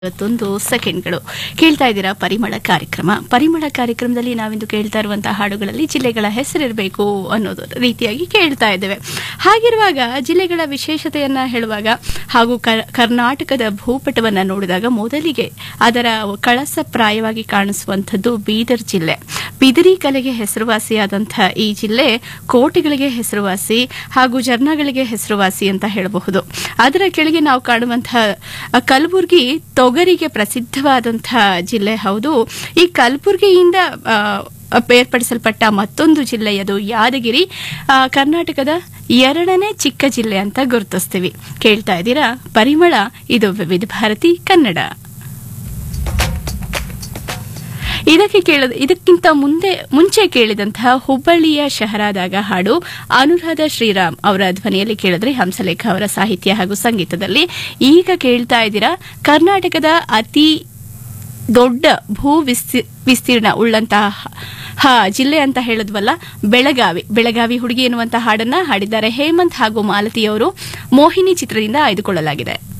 ಇವತ್ತೊಂದು ಸೆಕೆಂಡ್ಗಳು ಕೇಳ್ತಾ ಇದ್ದೀರಾ ಪರಿಮಳ ಕಾರ್ಯಕ್ರಮ ಪರಿಮಳ ಕಾರ್ಯಕ್ರಮದಲ್ಲಿ ನಾವಿಂದು ಕೇಳ್ತಾ ಇರುವಂತಹ ಹಾಡುಗಳಲ್ಲಿ ಜಿಲ್ಲೆಗಳ ಹೆಸರಿರಬೇಕು ಅನ್ನೋದು ರೀತಿಯಾಗಿ ಕೇಳ್ತಾ ಇದ್ದೇವೆ ಹಾಗಿರುವಾಗ ಜಿಲ್ಲೆಗಳ ವಿಶೇಷತೆಯನ್ನ ಹೇಳುವಾಗ ಹಾಗೂ ಕ- ಕರ್ನಾಟಕದ ಭೂಪಟವನ್ನ ನೋಡಿದಾಗ ಮೊದಲಿಗೆ ಅದರ ಕಳಸಪ್ರಾಯವಾಗಿ ಕಾಣಿಸುವಂಥದ್ದು ಬೀದರ್ ಜಿಲ್ಲೆ ಬಿದಿರಿ ಕಲೆಗೆ ಹೆಸರುವಾಸಿಯಾದಂತಹ ಈ ಜಿಲ್ಲೆ ಕೋಟೆಗಳಿಗೆ ಹೆಸರುವಾಸಿ ಹಾಗೂ ಜರ್ನಗಳಿಗೆ ಹೆಸರುವಾಸಿ ಅಂತ ಹೇಳಬಹುದು ಅದರ ಕೆಳಗೆ ನಾವು ಕಾಣುವಂತಹ ಅ, ಕಲಬುರಗಿ ತೊಗರಿಗೆ ಪ್ರಸಿದ್ಧವಾದಂತಹ ಜಿಲ್ಲೆ ಹೌದು ಈ ಕಲಬುರಗಿಯಿಂದ ಆ, ಬೇರ್ಪಡಿಸಲ್ಪಟ್ಟ ಮತ್ತೊಂದು ಜಿಲ್ಲೆಯದು ಯಾದಗಿರಿ ಆ, ಕರ್ನಾಟಕದ ಎರಡನೇ ಚಿಕ್ಕ ಜಿಲ್ಲೆ ಅಂತ ಗುರುತಿಸ್ತೀವಿ ಕೇಳ್ತಾ ಇದ್ದೀರಾ ಪರಿಮಳ ಇದು ವಿವಿಧ ಭಾರತಿ ಕನ್ನಡ ಇದಕ್ಕೆ ಕೇಳದ ಇದಕ್ಕಿಂತ ಮುಂದೆ ಮುಂಚೆ ಕೇಳಿದಂತಹ ಹುಬ್ಬಳ್ಳಿಯ ಶಹರಾದಾಗ ಹಾಡು ಅನುರಾಧ ಶ್ರೀರಾಮ್ ಅವರ ಧ್ವನಿಯಲ್ಲಿ ಕೇಳಿದ್ರೆ ಹಂಸಲೇಖ ಅವರ ಸಾಹಿತ್ಯ ಹಾಗೂ ಸಂಗೀತದಲ್ಲಿ ಈಗ ಕೇಳ್ತಾ ಇದ್ದೀರಾ ಕರ್ನಾಟಕದ ಅತಿ ದೊಡ್ಡ ಭೂ ವಿಸ್ತಿ- ವಿಸ್ತೀರ್ಣ ಉಳ್ಳಂತಹ ಹ ಜಿಲ್ಲೆ ಅಂತ ಹೇಳಿದ್ವಲ್ಲ ಬೆಳಗಾವಿ ಬೆಳಗಾವಿ ಹುಡುಗಿ ಎನ್ನುವಂತಹ ಹಾಡನ್ನ ಹಾಡಿದ್ದಾರೆ ಹೇಮಂತ್ ಹಾಗೂ ಮಾಲತಿಯವರು ಮೋಹಿನಿ ಚಿತ್ರದಿಂದ ಆಯ್ದುಕೊಳ್ಳಲಾಗಿದೆ